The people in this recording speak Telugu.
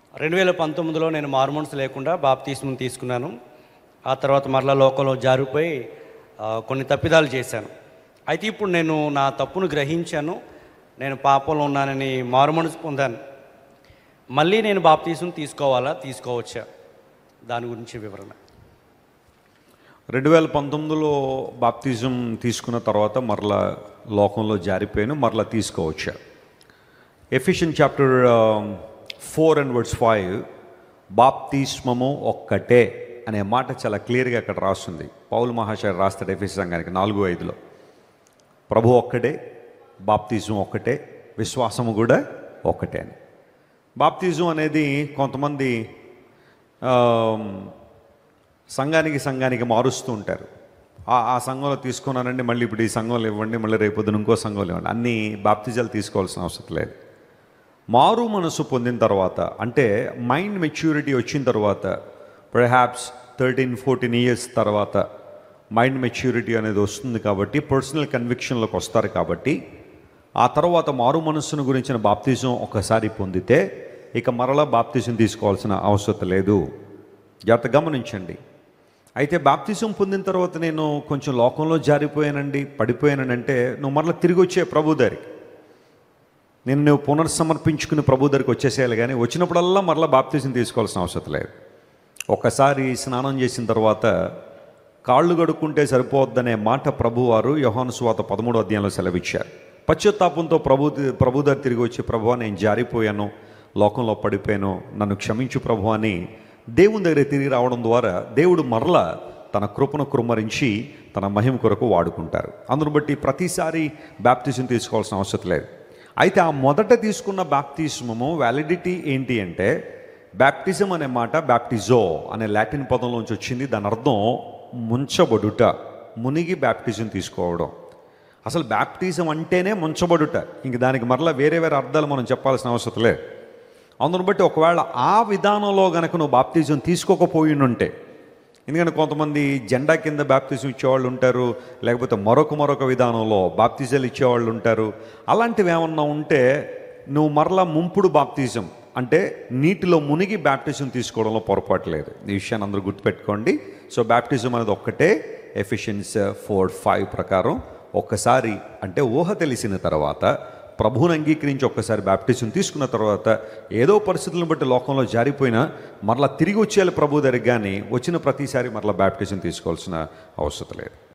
రెండు వేల పంతొమ్మిదిలో నేను మారుమనసు లేకుండా బాప్తీస్మం తీసుకున్నాను ఆ తర్వాత మరలా లోకంలో జారిపోయి ఆ, కొన్ని తప్పిదాలు చేశాను అయితే ఇప్పుడు నేను నా తప్పును గ్రహించాను నేను పాపంలో ఉన్నానని మారుమనసు పొందాను మళ్ళీ నేను బాప్తీసం తీసుకోవాలా తీసుకోవచ్చా దాని గురించి వివరణ రెండు వేల పంతొమ్మిదిలో బాప్తిజం తీసుకున్న తర్వాత మరలా లోకంలో జారిపోయాను మరలా తీసుకోవచ్చా Ephesians chapter four and words five బాప్తిస్మము ఒక్కటే అనే మాట చాలా క్లియర్గా అక్కడ రాస్తుంది పౌల్ మహాశయ రాస్తాడు ఎఫిస్ సంఘానికి నాలుగు ఐదులో ప్రభు ఒక్కటే బాప్తిజం ఒక్కటే విశ్వాసము కూడా ఒక్కటే అని బాప్తిజం అనేది కొంతమంది ఆ, సంఘానికి సంఘానికి మారుస్తూ ఉంటారు ఆ ఆ సంఘంలో తీసుకున్నానండి మళ్ళీ ఇప్పుడు ఈ సంఘంలో ఇవ్వండి మళ్ళీ రేపు పొద్దున ఇంకో సంఘంలో ఇవ్వండి అన్ని బాప్తిజాలు తీసుకోవాల్సిన అవసరం లేదు మారు మనసు పొందిన తర్వాత అంటే మైండ్ మెచ్యూరిటీ వచ్చిన తర్వాత పర్హాప్స్ థర్టీన్ ఫోర్టీన్ ఇయర్స్ తర్వాత మైండ్ మెచ్యూరిటీ అనేది వస్తుంది కాబట్టి పర్సనల్ కన్విక్షన్లోకి వస్తారు కాబట్టి ఆ తర్వాత మారు మనస్సును గురించిన బాప్తిజం ఒకసారి పొందితే ఇక మరలా బాప్తిజం తీసుకోవాల్సిన అవసరం లేదు జాగ్రత్త గమనించండి అయితే బాప్తిజం పొందిన తర్వాత నేను కొంచెం లోకంలో జారిపోయానండి పడిపోయానండి అంటే నువ్వు మరలా తిరిగి వచ్చే ప్రభు దగ్గరికి నేను నువ్వు పునర్సమర్పించుకుని ప్రభు దగ్గరికి వచ్చేసేయాలి కానీ వచ్చినప్పుడల్లా మరలా బాప్తిజం తీసుకోవాల్సిన అవసరం లేదు ఒక్కసారి స్నానం చేసిన తర్వాత కాళ్ళు కడుక్కుంటే సరిపోద్దనే మాట ప్రభువారు యోహాను సువాత పదమూడు అధ్యాయంలో సెలవిచ్చారు పశ్చాత్తాపంతో ప్రభు ప్రభు దగ్గర తిరిగి వచ్చి ప్రభు నేను జారిపోయాను లోకంలో పడిపోయాను నన్ను క్షమించు ప్రభు అని దేవుని దగ్గర తిరిగి రావడం ద్వారా దేవుడు మరలా తన కృపను కుమ్మరించి తన మహిమ కొరకు వాడుకుంటారు అందును బట్టి ప్రతిసారి బ్యాప్టిజం తీసుకోవాల్సిన అవసరం లేదు అయితే ఆ మొదట తీసుకున్న బ్యాప్టిజమము వ్యాలిడిటీ ఏంటి అంటే బ్యాప్టిజం అనే మాట బ్యాప్టిజో అనే లాటిన్ పదంలోంచి వచ్చింది దాని అర్థం ముంచబడుట మునిగి బ్యాప్టిజం తీసుకోవడం అసలు బ్యాప్టిజం అంటేనే ముంచబడుట ఇంక దానికి మరలా వేరే వేరే అర్థాలు మనం చెప్పాల్సిన అవసరం లేదు అందును బట్టి ఒకవేళ ఆ విధానంలో గనక నువ్వు బాప్తిజం తీసుకోకపోయి ఉంటే ఎందుకంటే కొంతమంది జెండా కింద బాప్తిజం ఇచ్చేవాళ్ళు ఉంటారు లేకపోతే మరొక మరొక విధానంలో బాప్తిజాలు ఇచ్చేవాళ్ళు ఉంటారు అలాంటివి ఏమన్నా ఉంటే నువ్వు మరలా ముంపుడు బాప్తిజం అంటే నీటిలో మునిగి బ్యాప్టిజం తీసుకోవడంలో పొరపాటు లేదు ఈ విషయాన్ని అందరూ గుర్తుపెట్టుకోండి సో బ్యాప్టిజం అనేది ఒక్కటే ఎఫిషియన్స్ ఫోర్ ఫైవ్ ప్రకారం ఒక్కసారి అంటే ఊహ తెలిసిన తర్వాత ప్రభువుని అంగీకరించి ఒక్కసారి బ్యాప్టిజం తీసుకున్న తర్వాత ఏదో పరిస్థితులను బట్టి లోకంలో జారిపోయినా మరలా తిరిగి వచ్చేయాలి ప్రభు దగ్గరికి కానీ వచ్చిన ప్రతిసారి మరలా బ్యాప్టిజం తీసుకోవాల్సిన అవసరం లేదు